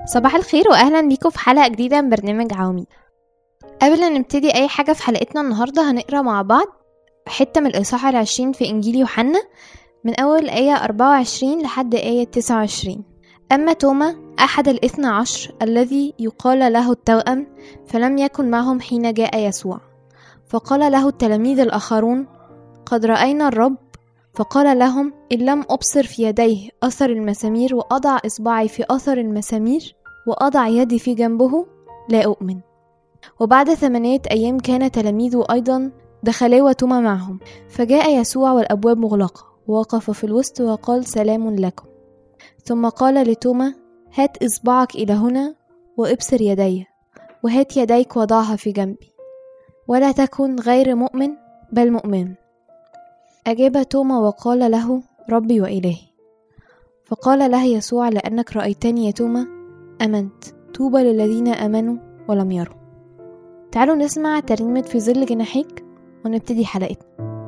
صباح الخير واهلا بيكم في حلقه جديده من برنامج عواميد قبل ما نبتدي اي حاجه في حلقتنا النهارده هنقرا مع بعض حته من الاصحاح العشرين في انجيل يوحنا من اول ايه 24 لحد ايه 29 اما توما احد الاثنى عشر الذي يقال له التوأم فلم يكن معهم حين جاء يسوع فقال له التلاميذ الاخرون قد راينا الرب فقال لهم إن لم أبصر في يديه أثر المسامير وأضع إصبعي في أثر المسامير وأضع يدي في جنبه لا أؤمن وبعد ثمانية أيام كان تلاميذه أيضا دخلا وتوما معهم فجاء يسوع والأبواب مغلقة ووقف في الوسط وقال سلام لكم ثم قال لتوما هات إصبعك إلى هنا وابصر يدي وهات يديك وضعها في جنبي ولا تكن غير مؤمن بل مؤمن أجاب توما وقال له ربي وإلهي فقال له يسوع لأنك رأيتني يا توما أمنت طوبى للذين آمنوا ولم يروا تعالوا نسمع ترنيمة في ظل جناحيك ونبتدي حلقتنا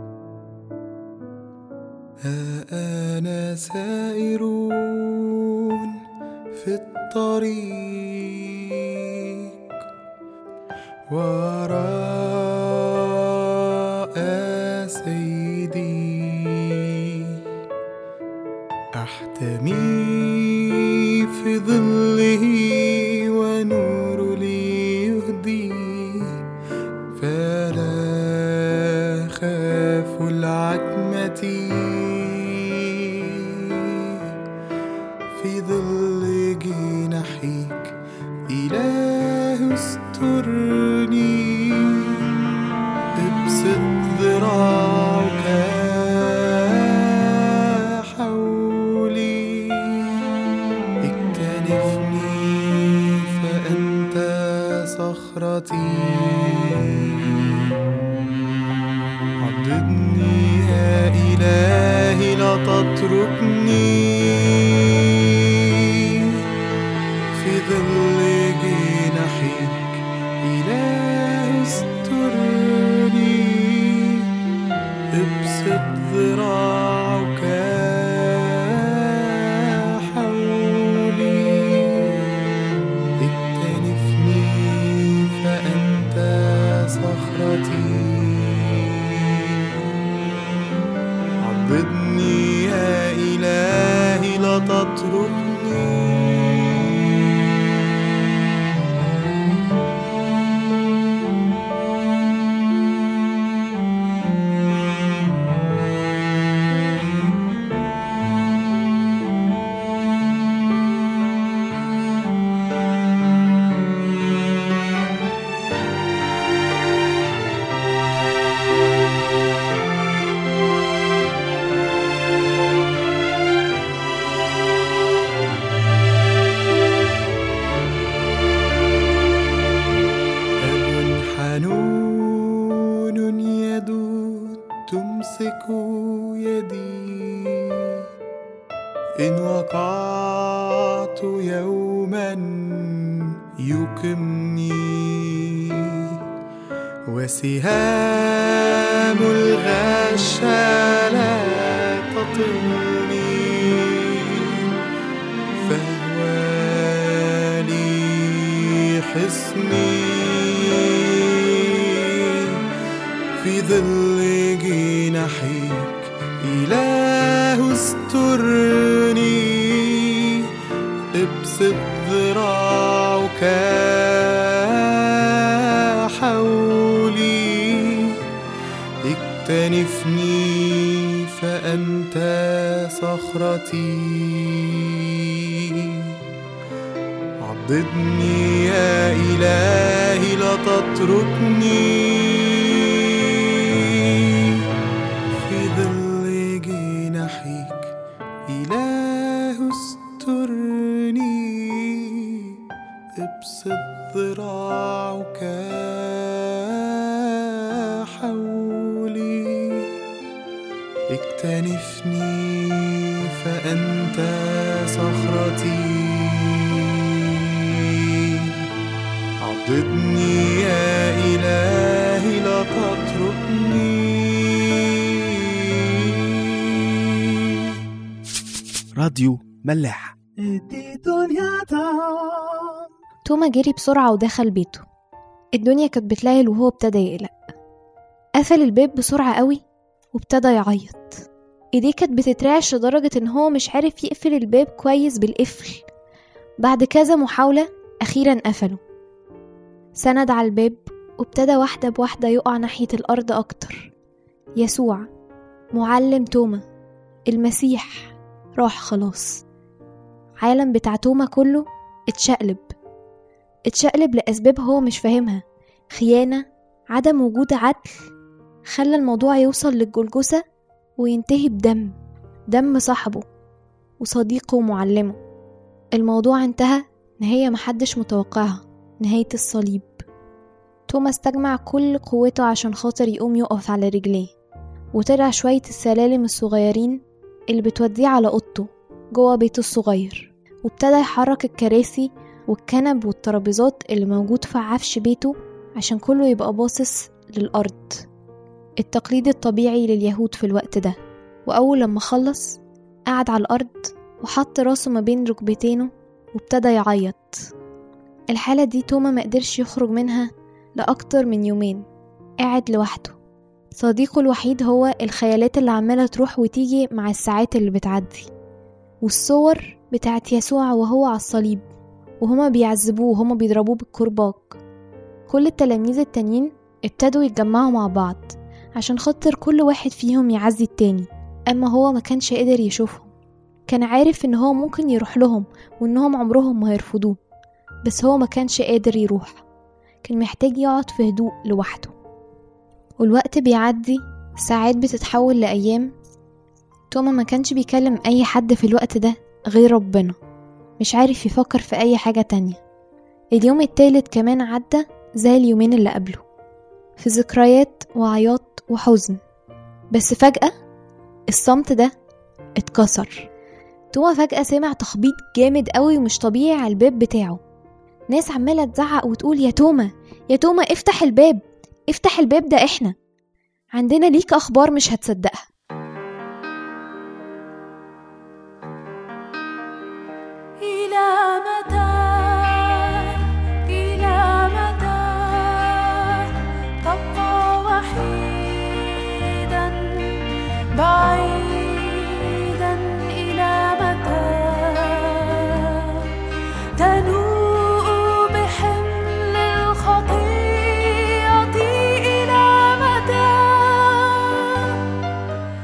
ها أنا سائرون في الطريق وراء سيدي أحتمي في ظله ونور لي يهدي فلا خاف العتمة في ظل جناحيك إله استرني ابسط ذراعك حولي اكتنفني فأنت صخرتي عضدني يا إلهي لا تتركني في ظل جناحيك إله استرني ابسط ذراعك حولي اكتنفني فأنت صخرتي عضدني يا إلهي لا تتركني أب حنون يدود تمسك يدي إن وقعت يوما يقمني وسهام الغش لا تطلني فهو لي حصني في ظل جناحيك إله استرني ابسط ذراعك حولي اكتنفني فأنت صخرتي عضدني يا إلهي لا تتركني في ظل جناحيك إله استرني ابسط ذراعك حولي اكتنفني فأنت صخرتي عضدني يا إلهي لا تتركني راديو ملاح ادي دنيا طعم توما جري بسرعة ودخل بيته الدنيا كانت بتليل وهو ابتدى يقلق قفل الباب بسرعة قوي وابتدى يعيط ايديه كانت بتترعش لدرجة ان هو مش عارف يقفل الباب كويس بالقفل بعد كذا محاولة أخيرا قفله سند على الباب وابتدى واحدة بواحدة يقع ناحية الأرض أكتر يسوع معلم توما المسيح راح خلاص عالم بتاع توما كله اتشقلب اتشقلب لأسباب هو مش فاهمها خيانة عدم وجود عدل خلى الموضوع يوصل للجلجسة وينتهي بدم دم صاحبه وصديقه ومعلمه الموضوع انتهى نهاية محدش متوقعها نهاية الصليب توما استجمع كل قوته عشان خاطر يقوم يقف على رجليه وطلع شوية السلالم الصغيرين اللي بتوديه على أوضته جوه بيته الصغير وابتدى يحرك الكراسي والكنب والترابيزات اللي موجود في عفش بيته عشان كله يبقى باصص للأرض التقليد الطبيعي لليهود في الوقت ده وأول لما خلص قعد على الأرض وحط راسه ما بين ركبتينه وابتدى يعيط الحالة دي توما مقدرش يخرج منها لأكتر من يومين قاعد لوحده صديقه الوحيد هو الخيالات اللي عمالة تروح وتيجي مع الساعات اللي بتعدي والصور بتاعت يسوع وهو على الصليب وهما بيعذبوه وهما بيضربوه بالكرباج كل التلاميذ التانيين ابتدوا يتجمعوا مع بعض عشان خاطر كل واحد فيهم يعزي التاني أما هو ما كانش قادر يشوفهم كان عارف ان هو ممكن يروح لهم وانهم عمرهم ما هيرفضوه بس هو ما كانش قادر يروح كان محتاج يقعد في هدوء لوحده والوقت بيعدي ساعات بتتحول لأيام توما ما كانش بيكلم أي حد في الوقت ده غير ربنا مش عارف يفكر في أي حاجة تانية اليوم التالت كمان عدى زي اليومين اللي قبله في ذكريات وعياط وحزن بس فجأة الصمت ده اتكسر توما فجأة سمع تخبيط جامد قوي ومش طبيعي على الباب بتاعه ناس عمالة تزعق وتقول يا توما يا توما افتح الباب افتح الباب ده احنا عندنا ليك اخبار مش هتصدقها إلى متى إلى متى تبقى وحيدا بعيدا إلى متى تنوء بحمل الخطيئة إلى متى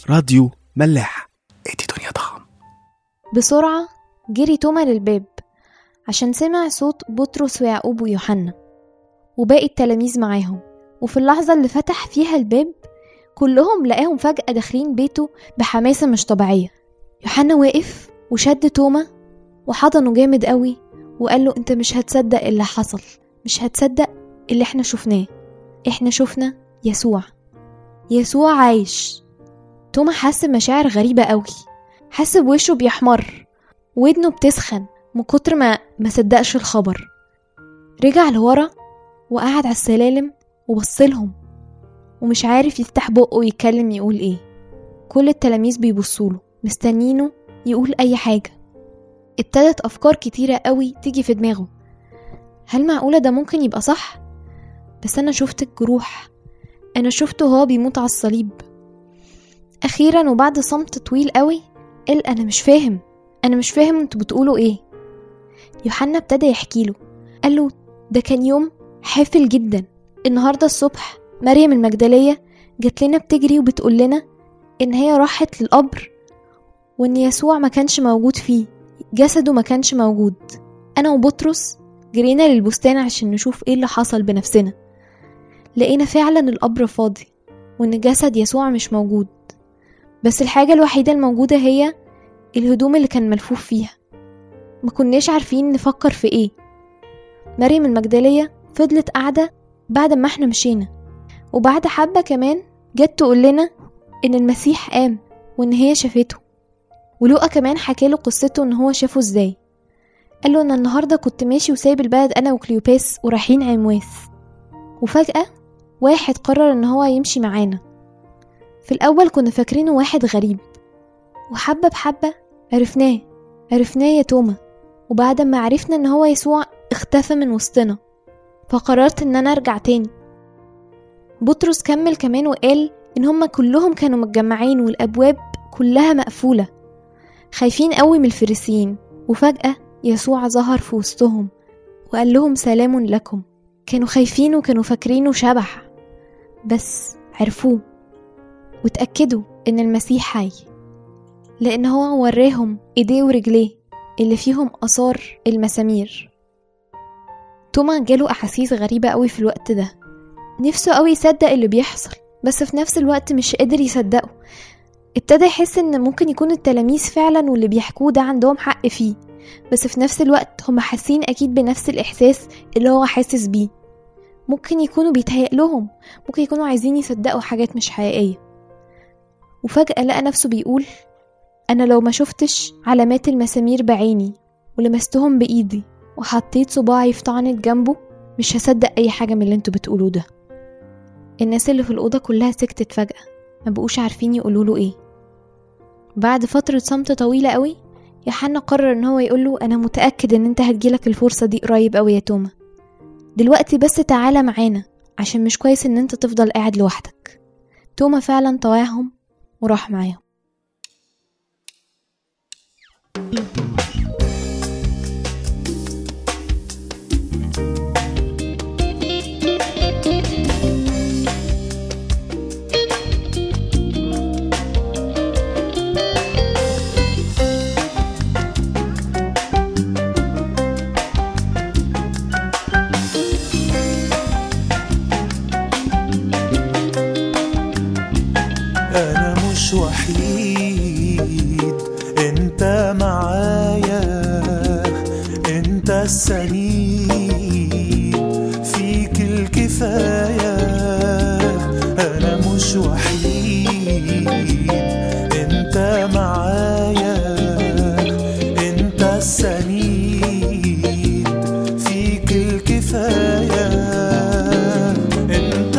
راديو ملاح ادي دنيا طعم بسرعة جري توما للباب عشان سمع صوت بطرس ويعقوب ويوحنا وباقي التلاميذ معاهم وفي اللحظة اللي فتح فيها الباب كلهم لقاهم فجأة داخلين بيته بحماسة مش طبيعية يوحنا واقف وشد توما وحضنه جامد قوي وقال له انت مش هتصدق اللي حصل مش هتصدق اللي احنا شفناه احنا شفنا يسوع يسوع عايش توما حس بمشاعر غريبة قوي حس بوشه بيحمر ودنه بتسخن من كتر ما ما صدقش الخبر رجع لورا وقعد على السلالم وبصلهم ومش عارف يفتح بقه ويتكلم يقول ايه كل التلاميذ بيبصوله مستنينه يقول اي حاجة ابتدت افكار كتيرة قوي تيجي في دماغه هل معقولة ده ممكن يبقى صح بس انا شفت الجروح انا شفته هو بيموت على الصليب اخيرا وبعد صمت طويل قوي قال انا مش فاهم انا مش فاهم انتوا بتقولوا ايه يوحنا ابتدى يحكي له قال له ده كان يوم حافل جدا النهارده الصبح مريم المجدليه جات لنا بتجري وبتقول لنا ان هي راحت للقبر وان يسوع ما كانش موجود فيه جسده ما كانش موجود انا وبطرس جرينا للبستان عشان نشوف ايه اللي حصل بنفسنا لقينا فعلا القبر فاضي وان جسد يسوع مش موجود بس الحاجة الوحيدة الموجودة هي الهدوم اللي كان ملفوف فيها ما كناش عارفين نفكر في ايه مريم المجدلية فضلت قاعدة بعد ما احنا مشينا وبعد حبة كمان جت تقول لنا ان المسيح قام وان هي شافته ولوقا كمان حكاله قصته ان هو شافه ازاي قال له انا النهارده كنت ماشي وسايب البلد انا وكليوباس ورايحين عمواس وفجأة واحد قرر ان هو يمشي معانا في الأول كنا فاكرينه واحد غريب وحبة بحبة عرفناه عرفناه يا توما وبعد ما عرفنا ان هو يسوع اختفى من وسطنا فقررت ان انا ارجع تاني بطرس كمل كمان وقال ان هما كلهم كانوا متجمعين والابواب كلها مقفولة خايفين قوي من الفريسيين وفجأة يسوع ظهر في وسطهم وقال لهم سلام لكم كانوا خايفين وكانوا فاكرينه شبح بس عرفوه وتأكدوا إن المسيح حي لأن هو وراهم إيديه ورجليه اللي فيهم آثار المسامير توما جاله أحاسيس غريبة قوي في الوقت ده نفسه قوي يصدق اللي بيحصل بس في نفس الوقت مش قادر يصدقه ابتدى يحس ان ممكن يكون التلاميذ فعلا واللي بيحكوه ده عندهم حق فيه بس في نفس الوقت هم حاسين اكيد بنفس الاحساس اللي هو حاسس بيه ممكن يكونوا بيتهيأ لهم ممكن يكونوا عايزين يصدقوا حاجات مش حقيقيه وفجأة لقى نفسه بيقول أنا لو ما شفتش علامات المسامير بعيني ولمستهم بإيدي وحطيت صباعي في طعنة جنبه مش هصدق أي حاجة من اللي انتوا بتقولوه ده الناس اللي في الأوضة كلها سكتت فجأة ما بقوش عارفين يقولوله ايه بعد فترة صمت طويلة قوي يوحنا قرر ان هو يقوله انا متأكد ان انت هتجيلك الفرصة دي قريب قوي يا توما دلوقتي بس تعالى معانا عشان مش كويس ان انت تفضل قاعد لوحدك توما فعلا طواعهم وراح معاهم أنا مش وحيد أنت معايا أنت السند فيك الكفاية أنا مش وحيد أنت معايا أنت السند فيك الكفاية أنت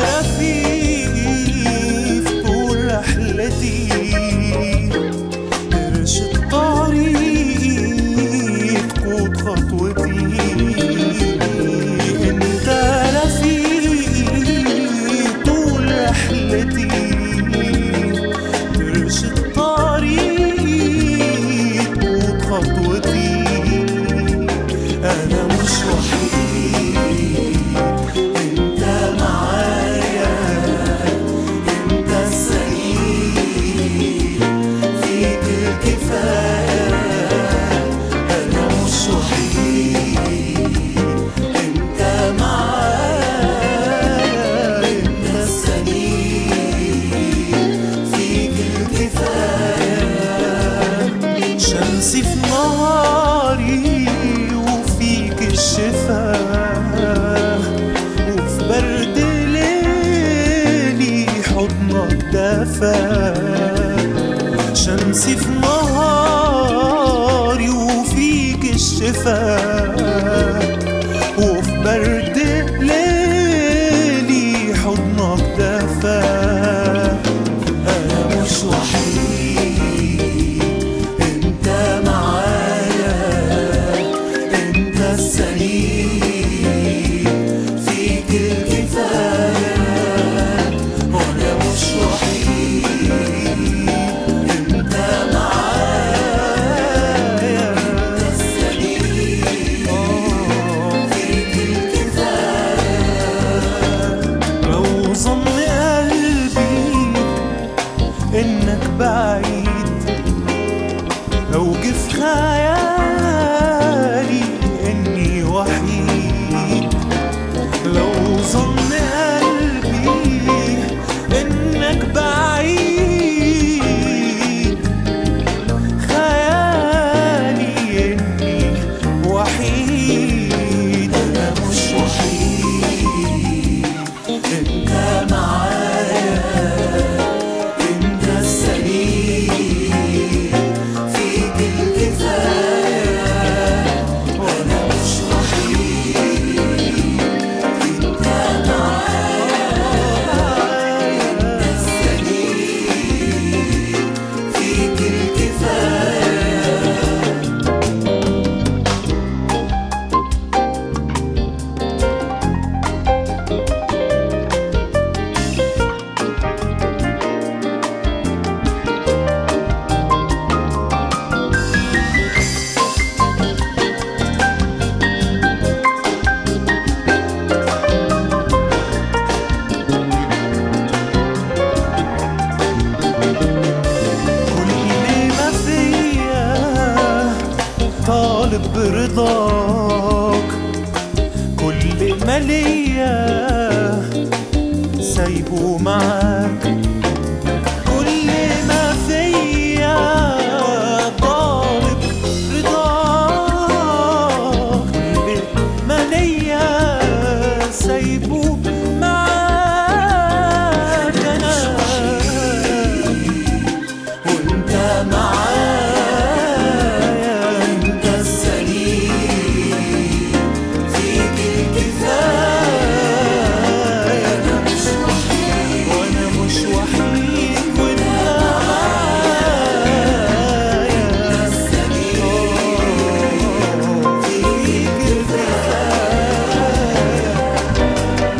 رفيق في طول رحلتي ارشد طريق قود خطوتي انت رفيق طول رحلتي ترشد طريق قود خطوتي انا مش وحيد انت معايا انت السعيد الدفا شمسي في نهاري وفيك الشفاء وفي برد ليلي حضنك دفا أنا مش وحيد انت معايا انت السليم فيك الكفاية وانا مش وحيد انت معايا انت السليم فيك الكفاية لو ظن قلبي انك بعيد لو جه في خيالي اني وحيد لو ظن قلبي انك بعيد خيالي اني وحيد انا مش وحيد انت معايا انت السليم فيك الكفاية وانا مش وحيد انت معايا انت السليم فيك الكفاية كل ما فيا طالب برضاك كل ما ليا سايبه معاك كل ما فيا طالب رضاك كل ما ليا سايبه معاك انا وانت معايا انت السليم فيك الكفاية انا مش وحيد وانا مش وحيد وانت معايا انت السليم فيك الكفاية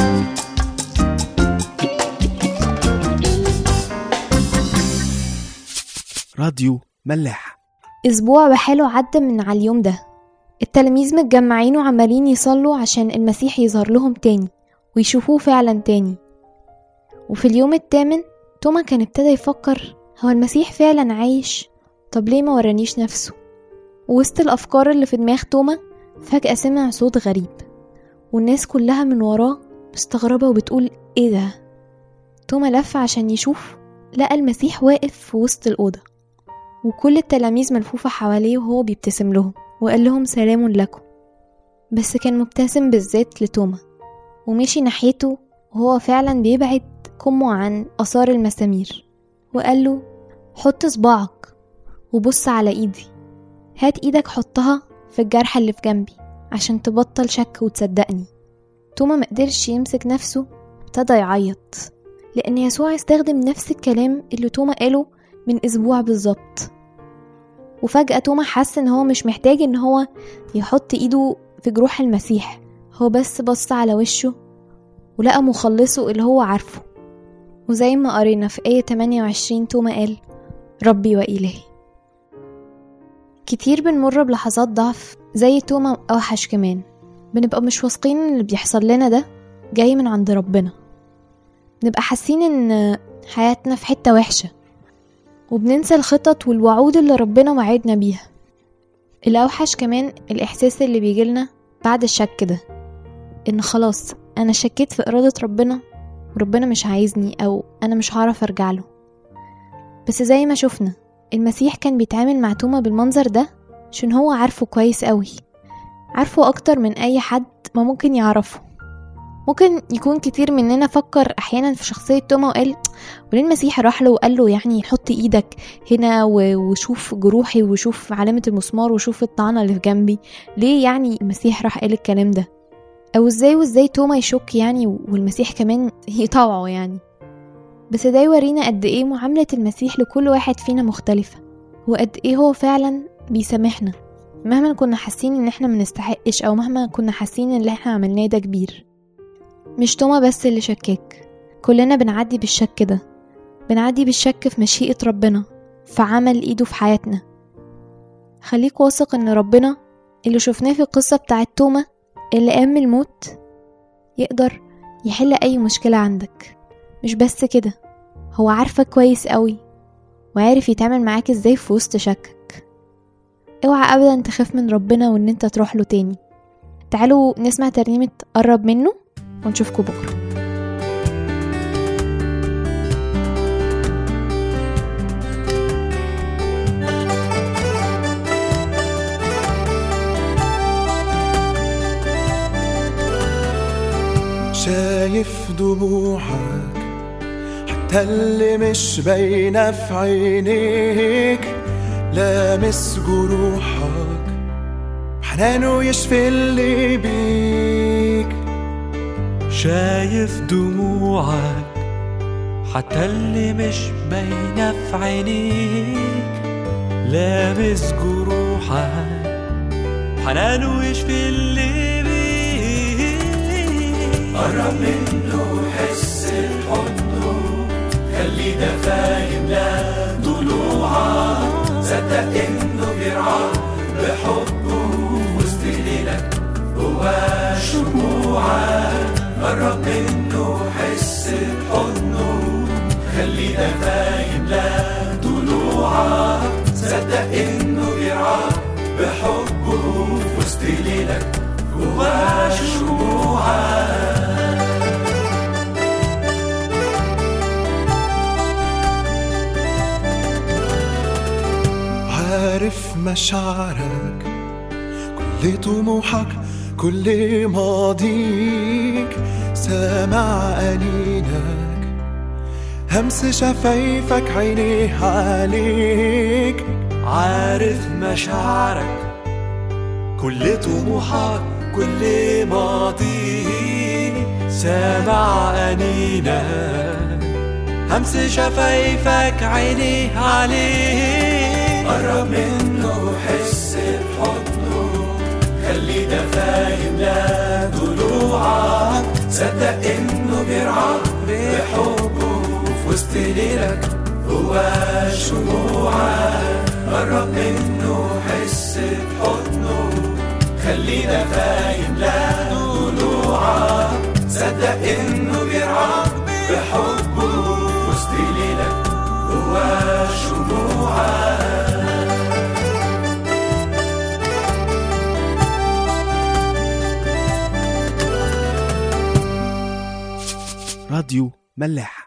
راديو ملاح أسبوع بحاله عدى من على اليوم ده التلاميذ متجمعين وعمالين يصلوا عشان المسيح يظهر لهم تاني ويشوفوه فعلا تاني وفي اليوم التامن توما كان ابتدى يفكر هو المسيح فعلا عايش طب ليه ما ورانيش نفسه وسط الأفكار اللي في دماغ توما فجأة سمع صوت غريب والناس كلها من وراه مستغربة وبتقول ايه ده توما لف عشان يشوف لقى المسيح واقف في وسط الأوضة وكل التلاميذ ملفوفة حواليه وهو بيبتسم لهم وقال لهم سلام لكم بس كان مبتسم بالذات لتوما ومشي ناحيته وهو فعلا بيبعد كمه عن آثار المسامير وقال له حط صباعك وبص على ايدي هات ايدك حطها في الجرح اللي في جنبي عشان تبطل شك وتصدقني توما مقدرش يمسك نفسه ابتدى يعيط لأن يسوع استخدم نفس الكلام اللي توما قاله من أسبوع بالظبط وفجأة توما حس إن هو مش محتاج إن هو يحط إيده في جروح المسيح هو بس بص على وشه ولقى مخلصه اللي هو عارفه وزي ما قرينا في آية 28 توما قال ربي وإلهي كتير بنمر بلحظات ضعف زي توما أوحش كمان بنبقى مش واثقين إن اللي بيحصل لنا ده جاي من عند ربنا نبقى حاسين إن حياتنا في حتة وحشة وبننسى الخطط والوعود اللي ربنا وعدنا بيها الأوحش كمان الإحساس اللي بيجيلنا بعد الشك ده إن خلاص أنا شكيت في إرادة ربنا وربنا مش عايزني أو أنا مش هعرف أرجع له بس زي ما شفنا المسيح كان بيتعامل مع توما بالمنظر ده عشان هو عارفه كويس قوي عارفه أكتر من أي حد ما ممكن يعرفه ممكن يكون كتير مننا فكر احيانا في شخصية توما وقال وليه المسيح راح له وقال له يعني حط ايدك هنا و- وشوف جروحي وشوف علامة المسمار وشوف الطعنة اللي في جنبي ليه يعني المسيح راح قال الكلام ده او ازاي وازاي توما يشك يعني والمسيح كمان يطوعه يعني بس ده يورينا قد ايه معاملة المسيح لكل واحد فينا مختلفة وقد ايه هو فعلا بيسامحنا مهما كنا حاسين ان احنا منستحقش او مهما كنا حاسين ان اللي احنا عملناه ده كبير مش توما بس اللي شكاك كلنا بنعدي بالشك ده بنعدي بالشك في مشيئة ربنا في عمل ايده في حياتنا خليك واثق ان ربنا اللي شفناه في القصة بتاعت توما اللي قام من الموت يقدر يحل اي مشكلة عندك مش بس كده هو عارفك كويس قوي وعارف يتعامل معاك ازاي في وسط شكك اوعى ابدا تخاف من ربنا وان انت تروح له تاني تعالوا نسمع ترنيمة قرب منه ونشوفكم بكرة شايف دموعك حتى اللي مش باينة في عينيك لامس جروحك حنانه يشفي اللي بيك شايف دموعك حتى اللي مش باينة في عينيك لامس جروحك حنانه يشفي اللي بيك قرب منه حس بحضنه خلي ده فاهم لا ضلوعك صدق انه بيرعاك بحبه وسط ليلك هو شموعك قرب منه حس بحضنه خلي ده فاهم لا ضلوعك صدق انه بيرعاك بحبه وسط ليلك هو شموعك عارف مشاعرك كل طموحك كل ماضيك سامع أنينك همس شفايفك عينيه عليك عارف مشاعرك كل طموحك كل ماضي سامع أنينك همس شفايفك عينيه عليك قرب منه حس بحضنه خلي ده فاهم لا ضلوعك صدق انه بيرعاك بحبه في وسط ليلك هو شموعك قرب منه حس بحضنه خلي ده فاهم لا ضلوعك صدق انه بيرعاك بحبه في وسط ليلك هو شموعك راديو ملاح